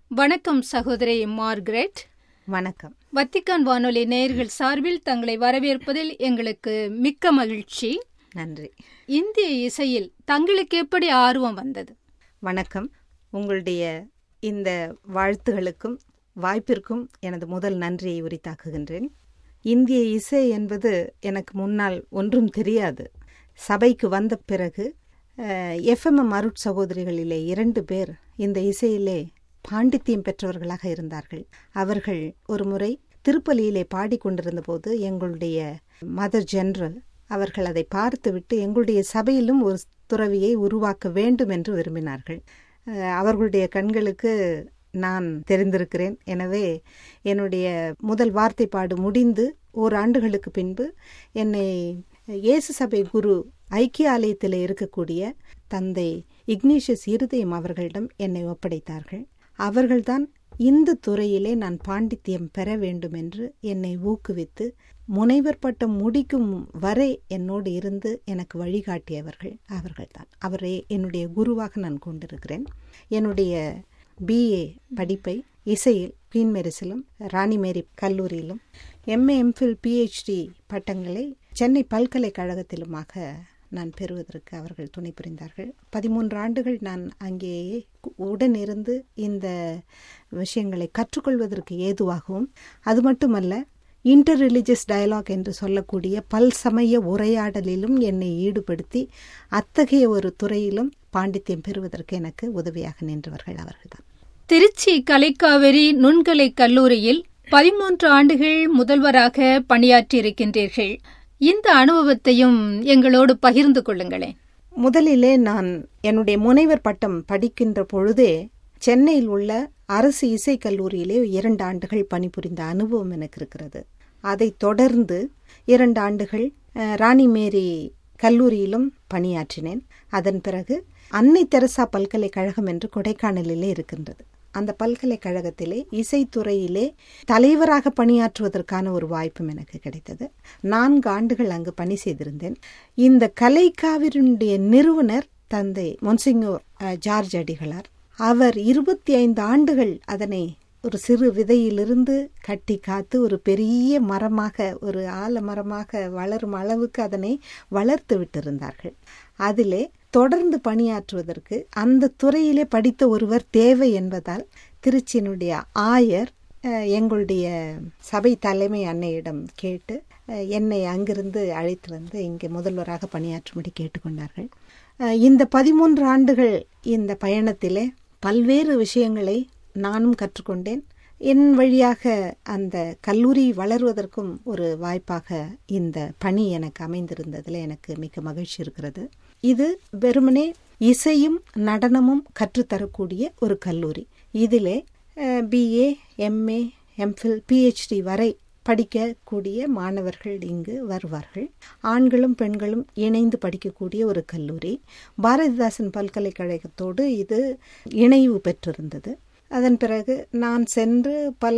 வணக்கம் சகோதரி மார்கரெட் வணக்கம் வத்திக்கான் வானொலி நேயர்கள் சார்பில் தங்களை வரவேற்பதில் எங்களுக்கு மிக்க மகிழ்ச்சி நன்றி இந்திய இசையில் தங்களுக்கு எப்படி ஆர்வம் வந்தது வணக்கம் உங்களுடைய இந்த வாழ்த்துகளுக்கும் வாய்ப்பிற்கும் எனது முதல் நன்றியை உரித்தாக்குகின்றேன் இந்திய இசை என்பது எனக்கு முன்னால் ஒன்றும் தெரியாது சபைக்கு வந்த பிறகு எஃப்எம்எம் அருட் சகோதரிகளிலே இரண்டு பேர் இந்த இசையிலே பாண்டித்தியம் பெற்றவர்களாக இருந்தார்கள் அவர்கள் ஒரு முறை திருப்பலியிலே பாடிக்கொண்டிருந்த போது எங்களுடைய மதர் ஜெனரல் அவர்கள் அதை பார்த்துவிட்டு எங்களுடைய சபையிலும் ஒரு துறவியை உருவாக்க வேண்டும் என்று விரும்பினார்கள் அவர்களுடைய கண்களுக்கு நான் தெரிந்திருக்கிறேன் எனவே என்னுடைய முதல் வார்த்தைப்பாடு முடிந்து ஓராண்டுகளுக்கு பின்பு என்னை இயேசு சபை குரு ஐக்கிய ஆலயத்தில் இருக்கக்கூடிய தந்தை இக்னீஷியஸ் இருதயம் அவர்களிடம் என்னை ஒப்படைத்தார்கள் அவர்கள்தான் இந்த துறையிலே நான் பாண்டித்தியம் பெற வேண்டும் என்று என்னை ஊக்குவித்து முனைவர் பட்டம் முடிக்கும் வரை என்னோடு இருந்து எனக்கு வழிகாட்டியவர்கள் அவர்கள்தான் அவரை என்னுடைய குருவாக நான் கொண்டிருக்கிறேன் என்னுடைய பிஏ படிப்பை இசையில் குவீன் மெரிசிலும் ராணி மேரி கல்லூரியிலும் எம்ஏ எம்ஃபில் பிஹெச்டி பட்டங்களை சென்னை பல்கலைக்கழகத்திலுமாக நான் பெறுவதற்கு அவர்கள் துணை புரிந்தார்கள் பதிமூன்று ஆண்டுகள் நான் அங்கேயே உடன் இருந்து இந்த விஷயங்களை கற்றுக்கொள்வதற்கு ஏதுவாகவும் அது மட்டுமல்ல இன்டர் ரிலிஜியஸ் டயலாக் என்று சொல்லக்கூடிய பல்சமய உரையாடலிலும் என்னை ஈடுபடுத்தி அத்தகைய ஒரு துறையிலும் பாண்டித்யம் பெறுவதற்கு எனக்கு உதவியாக நின்றவர்கள் அவர்கள்தான் திருச்சி கலைக்காவிரி நுண்கலை கல்லூரியில் பதிமூன்று ஆண்டுகள் முதல்வராக பணியாற்றியிருக்கின்றீர்கள் இந்த அனுபவத்தையும் எங்களோடு பகிர்ந்து கொள்ளுங்களேன் முதலிலே நான் என்னுடைய முனைவர் பட்டம் படிக்கின்ற பொழுதே சென்னையில் உள்ள அரசு இசை கல்லூரியிலே இரண்டு ஆண்டுகள் பணிபுரிந்த அனுபவம் எனக்கு இருக்கிறது அதைத் தொடர்ந்து இரண்டு ஆண்டுகள் ராணி மேரி கல்லூரியிலும் பணியாற்றினேன் அதன் பிறகு அன்னை தெரசா பல்கலைக்கழகம் என்று கொடைக்கானலிலே இருக்கின்றது அந்த பல்கலைக்கழகத்திலே இசைத்துறையிலே தலைவராக பணியாற்றுவதற்கான ஒரு வாய்ப்பும் எனக்கு கிடைத்தது நான்கு ஆண்டுகள் அங்கு பணி செய்திருந்தேன் இந்த கலைக்காவினுடைய நிறுவனர் தந்தை மொன்சிங்கோர் ஜார்ஜ் அடிகளார் அவர் இருபத்தி ஐந்து ஆண்டுகள் அதனை ஒரு சிறு விதையிலிருந்து கட்டி காத்து ஒரு பெரிய மரமாக ஒரு ஆல மரமாக வளரும் அளவுக்கு அதனை வளர்த்து விட்டிருந்தார்கள் அதிலே தொடர்ந்து பணியாற்றுவதற்கு அந்த துறையிலே படித்த ஒருவர் தேவை என்பதால் திருச்சியினுடைய ஆயர் எங்களுடைய சபை தலைமை அன்னையிடம் கேட்டு என்னை அங்கிருந்து அழைத்து வந்து இங்கே முதல்வராக பணியாற்றும்படி கேட்டுக்கொண்டார்கள் இந்த பதிமூன்று ஆண்டுகள் இந்த பயணத்திலே பல்வேறு விஷயங்களை நானும் கற்றுக்கொண்டேன் என் வழியாக அந்த கல்லூரி வளர்வதற்கும் ஒரு வாய்ப்பாக இந்த பணி எனக்கு அமைந்திருந்ததில் எனக்கு மிக மகிழ்ச்சி இருக்கிறது இது வெறுமனே இசையும் நடனமும் கற்றுத்தரக்கூடிய ஒரு கல்லூரி இதிலே பிஏ எம்ஏ எம்ஃபில் பிஹெச்டி வரை படிக்கக்கூடிய மாணவர்கள் இங்கு வருவார்கள் ஆண்களும் பெண்களும் இணைந்து படிக்கக்கூடிய ஒரு கல்லூரி பாரதிதாசன் பல்கலைக்கழகத்தோடு இது இணைவு பெற்றிருந்தது அதன் பிறகு நான் சென்று பல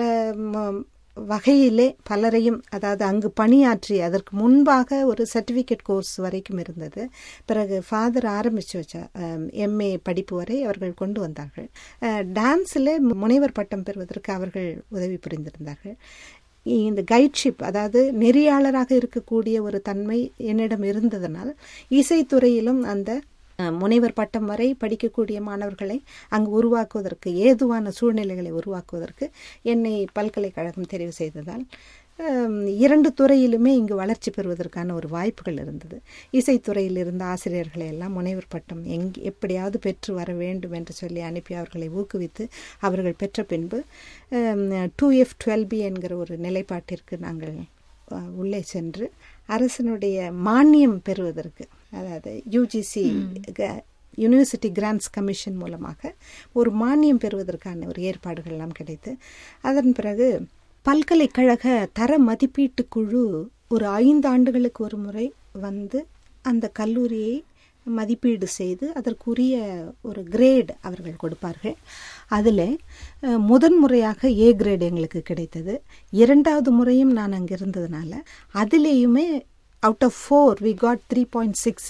வகையிலே பலரையும் அதாவது அங்கு பணியாற்றி அதற்கு முன்பாக ஒரு சர்டிஃபிகேட் கோர்ஸ் வரைக்கும் இருந்தது பிறகு ஃபாதர் ஆரம்பித்து வச்ச எம்ஏ படிப்பு வரை அவர்கள் கொண்டு வந்தார்கள் டான்ஸில் முனைவர் பட்டம் பெறுவதற்கு அவர்கள் உதவி புரிந்திருந்தார்கள் இந்த கைட்ஷிப் அதாவது நெறியாளராக இருக்கக்கூடிய ஒரு தன்மை என்னிடம் இருந்ததனால் இசைத்துறையிலும் அந்த முனைவர் பட்டம் வரை படிக்கக்கூடிய மாணவர்களை அங்கு உருவாக்குவதற்கு ஏதுவான சூழ்நிலைகளை உருவாக்குவதற்கு என்னை பல்கலைக்கழகம் தெரிவு செய்ததால் இரண்டு துறையிலுமே இங்கு வளர்ச்சி பெறுவதற்கான ஒரு வாய்ப்புகள் இருந்தது இசைத்துறையில் இருந்த ஆசிரியர்களை எல்லாம் முனைவர் பட்டம் எங் எப்படியாவது பெற்று வர வேண்டும் என்று சொல்லி அனுப்பி அவர்களை ஊக்குவித்து அவர்கள் பெற்ற பின்பு டூ எஃப் டுவெல் பி என்கிற ஒரு நிலைப்பாட்டிற்கு நாங்கள் உள்ளே சென்று அரசனுடைய மானியம் பெறுவதற்கு அதாவது யூஜிசி யூனிவர்சிட்டி கிராண்ட்ஸ் கமிஷன் மூலமாக ஒரு மானியம் பெறுவதற்கான ஒரு ஏற்பாடுகள் எல்லாம் கிடைத்து அதன் பிறகு பல்கலைக்கழக தர மதிப்பீட்டு குழு ஒரு ஐந்து ஆண்டுகளுக்கு ஒரு முறை வந்து அந்த கல்லூரியை மதிப்பீடு செய்து அதற்குரிய ஒரு கிரேட் அவர்கள் கொடுப்பார்கள் அதில் முதன் முறையாக ஏ கிரேட் எங்களுக்கு கிடைத்தது இரண்டாவது முறையும் நான் அங்கே இருந்ததுனால அதிலேயுமே out of four we got three point six seven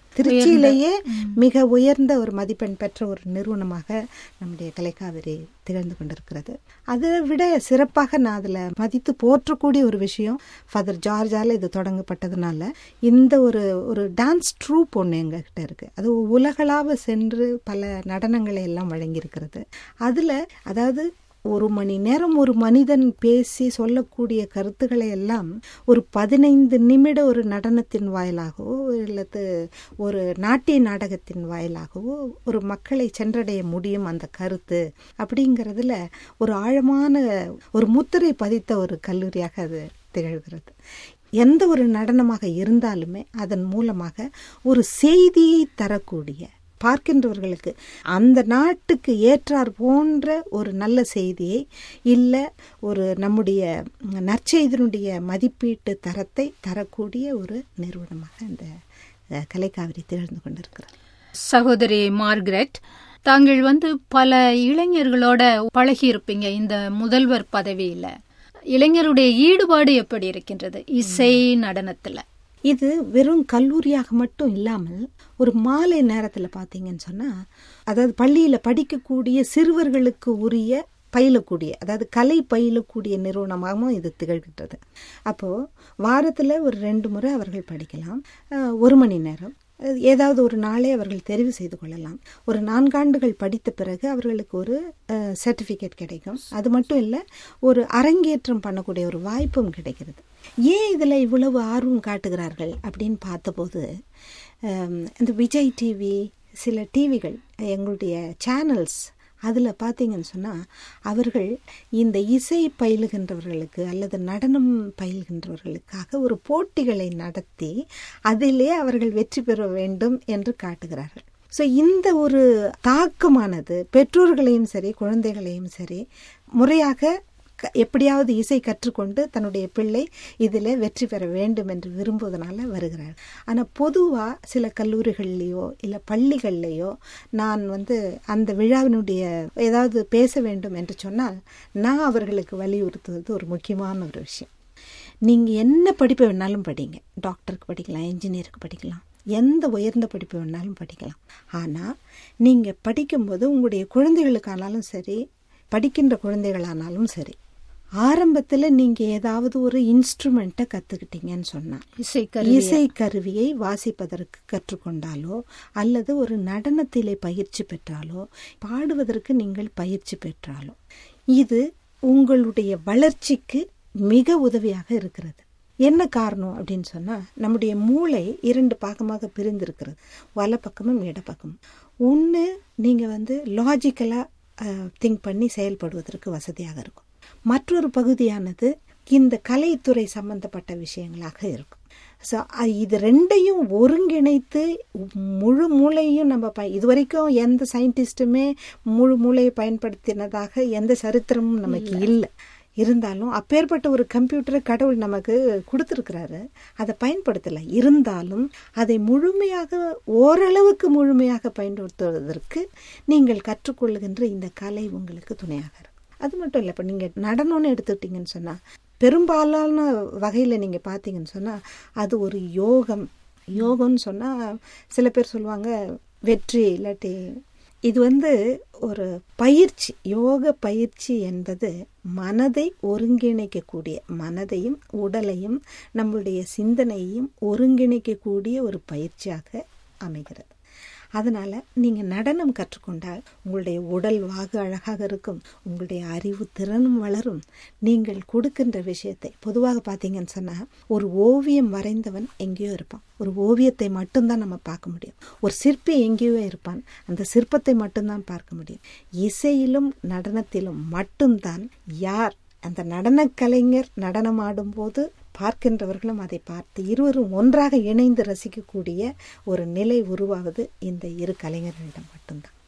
திருச்சியிலேயே மிக உயர்ந்த ஒரு மதிப்பெண் பெற்ற ஒரு நிறுவனமாக நம்முடைய கலைக்காவிரி திகழ்ந்து கொண்டிருக்கிறது அதை விட சிறப்பாக நான் அதில் மதித்து போற்றக்கூடிய ஒரு விஷயம் ஃபாதர் ஜார்ஜால இது தொடங்கப்பட்டதுனால இந்த ஒரு ஒரு டான்ஸ் ட்ரூப் ஒன்று எங்ககிட்ட இருக்கு அது உலகளாவ சென்று பல நடனங்களை எல்லாம் வழங்கியிருக்கிறது அதில் அதாவது ஒரு மணி நேரம் ஒரு மனிதன் பேசி சொல்லக்கூடிய கருத்துக்களை எல்லாம் ஒரு பதினைந்து நிமிட ஒரு நடனத்தின் வாயிலாகவோ அல்லது ஒரு நாட்டிய நாடகத்தின் வாயிலாகவோ ஒரு மக்களை சென்றடைய முடியும் அந்த கருத்து அப்படிங்கிறதுல ஒரு ஆழமான ஒரு முத்திரை பதித்த ஒரு கல்லூரியாக அது திகழ்கிறது எந்த ஒரு நடனமாக இருந்தாலுமே அதன் மூலமாக ஒரு செய்தியை தரக்கூடிய பார்க்கின்றவர்களுக்கு அந்த நாட்டுக்கு ஏற்றார் போன்ற ஒரு நல்ல செய்தியை இல்லை ஒரு நம்முடைய நற்செய்தினுடைய மதிப்பீட்டு தரத்தை தரக்கூடிய ஒரு நிறுவனமாக இந்த கலைக்காவிரி திகழ்ந்து கொண்டிருக்கிறது சகோதரி மார்கரெட் தாங்கள் வந்து பல இளைஞர்களோட பழகி இருப்பீங்க இந்த முதல்வர் பதவியில இளைஞருடைய ஈடுபாடு எப்படி இருக்கின்றது இசை நடனத்துல இது வெறும் கல்லூரியாக மட்டும் இல்லாமல் ஒரு மாலை நேரத்தில் பார்த்தீங்கன்னு சொன்னால் அதாவது பள்ளியில் படிக்கக்கூடிய சிறுவர்களுக்கு உரிய பயிலக்கூடிய அதாவது கலை பயிலக்கூடிய நிறுவனமாகவும் இது திகழ்கின்றது அப்போது வாரத்தில் ஒரு ரெண்டு முறை அவர்கள் படிக்கலாம் ஒரு மணி நேரம் ஏதாவது ஒரு நாளே அவர்கள் தெரிவு செய்து கொள்ளலாம் ஒரு நான்காண்டுகள் படித்த பிறகு அவர்களுக்கு ஒரு சர்டிஃபிகேட் கிடைக்கும் அது மட்டும் இல்லை ஒரு அரங்கேற்றம் பண்ணக்கூடிய ஒரு வாய்ப்பும் கிடைக்கிறது ஏன் இதில் இவ்வளவு ஆர்வம் காட்டுகிறார்கள் அப்படின்னு பார்த்தபோது இந்த விஜய் டிவி சில டிவிகள் எங்களுடைய சேனல்ஸ் அதில் பார்த்தீங்கன்னு சொன்னால் அவர்கள் இந்த இசை பயிலுகின்றவர்களுக்கு அல்லது நடனம் பயில்கின்றவர்களுக்காக ஒரு போட்டிகளை நடத்தி அதிலே அவர்கள் வெற்றி பெற வேண்டும் என்று காட்டுகிறார்கள் ஸோ இந்த ஒரு தாக்கமானது பெற்றோர்களையும் சரி குழந்தைகளையும் சரி முறையாக எப்படியாவது இசை கற்றுக்கொண்டு தன்னுடைய பிள்ளை இதில் வெற்றி பெற வேண்டும் என்று விரும்புவதனால வருகிறார் ஆனால் பொதுவாக சில கல்லூரிகள்லேயோ இல்லை பள்ளிகள்லேயோ நான் வந்து அந்த விழாவினுடைய ஏதாவது பேச வேண்டும் என்று சொன்னால் நான் அவர்களுக்கு வலியுறுத்துவது ஒரு முக்கியமான ஒரு விஷயம் நீங்கள் என்ன படிப்பு வேணாலும் படிங்க டாக்டருக்கு படிக்கலாம் இன்ஜினியருக்கு படிக்கலாம் எந்த உயர்ந்த படிப்பு வேணாலும் படிக்கலாம் ஆனால் நீங்கள் படிக்கும்போது உங்களுடைய குழந்தைகளுக்கானாலும் சரி படிக்கின்ற குழந்தைகளானாலும் சரி ஆரம்பத்தில் நீங்கள் ஏதாவது ஒரு இன்ஸ்ட்ருமெண்ட்டை கற்றுக்கிட்டீங்கன்னு சொன்னால் இசை இசை கருவியை வாசிப்பதற்கு கற்றுக்கொண்டாலோ அல்லது ஒரு நடனத்திலே பயிற்சி பெற்றாலோ பாடுவதற்கு நீங்கள் பயிற்சி பெற்றாலோ இது உங்களுடைய வளர்ச்சிக்கு மிக உதவியாக இருக்கிறது என்ன காரணம் அப்படின்னு சொன்னால் நம்முடைய மூளை இரண்டு பாகமாக பிரிந்திருக்கிறது வல பக்கமும் இடப்பக்கமும் ஒன்று நீங்கள் வந்து லாஜிக்கலாக திங்க் பண்ணி செயல்படுவதற்கு வசதியாக இருக்கும் மற்றொரு பகுதியானது இந்த கலைத்துறை சம்பந்தப்பட்ட விஷயங்களாக இருக்கும் ஸோ இது ரெண்டையும் ஒருங்கிணைத்து முழு மூளையும் நம்ம ப இதுவரைக்கும் எந்த சயின்டிஸ்ட்டுமே முழு மூளையை பயன்படுத்தினதாக எந்த சரித்திரமும் நமக்கு இல்லை இருந்தாலும் அப்பேற்பட்ட ஒரு கம்ப்யூட்டரை கடவுள் நமக்கு கொடுத்துருக்கிறாரு அதை பயன்படுத்தலை இருந்தாலும் அதை முழுமையாக ஓரளவுக்கு முழுமையாக பயன்படுத்துவதற்கு நீங்கள் கற்றுக்கொள்ளுகின்ற இந்த கலை உங்களுக்கு துணையாக இருக்கும் அது மட்டும் இல்லை இப்போ நீங்கள் நடனம்னு எடுத்துக்கிட்டிங்கன்னு சொன்னால் பெரும்பாலான வகையில் நீங்கள் பார்த்தீங்கன்னு சொன்னால் அது ஒரு யோகம் யோகம்னு சொன்னால் சில பேர் சொல்லுவாங்க வெற்றி இல்லாட்டி இது வந்து ஒரு பயிற்சி யோக பயிற்சி என்பது மனதை ஒருங்கிணைக்கக்கூடிய மனதையும் உடலையும் நம்மளுடைய சிந்தனையையும் ஒருங்கிணைக்கக்கூடிய ஒரு பயிற்சியாக அமைகிறது அதனால் நீங்கள் நடனம் கற்றுக்கொண்டால் உங்களுடைய உடல் வாகு அழகாக இருக்கும் உங்களுடைய அறிவு திறனும் வளரும் நீங்கள் கொடுக்கின்ற விஷயத்தை பொதுவாக பார்த்தீங்கன்னு சொன்னால் ஒரு ஓவியம் வரைந்தவன் எங்கேயோ இருப்பான் ஒரு ஓவியத்தை மட்டும்தான் நம்ம பார்க்க முடியும் ஒரு சிற்பி எங்கேயோ இருப்பான் அந்த சிற்பத்தை மட்டும்தான் பார்க்க முடியும் இசையிலும் நடனத்திலும் மட்டும்தான் யார் அந்த நடன கலைஞர் நடனமாடும் போது பார்க்கின்றவர்களும் அதை பார்த்து இருவரும் ஒன்றாக இணைந்து ரசிக்கக்கூடிய ஒரு நிலை உருவாவது இந்த இரு கலைஞர்களிடம் மட்டும்தான்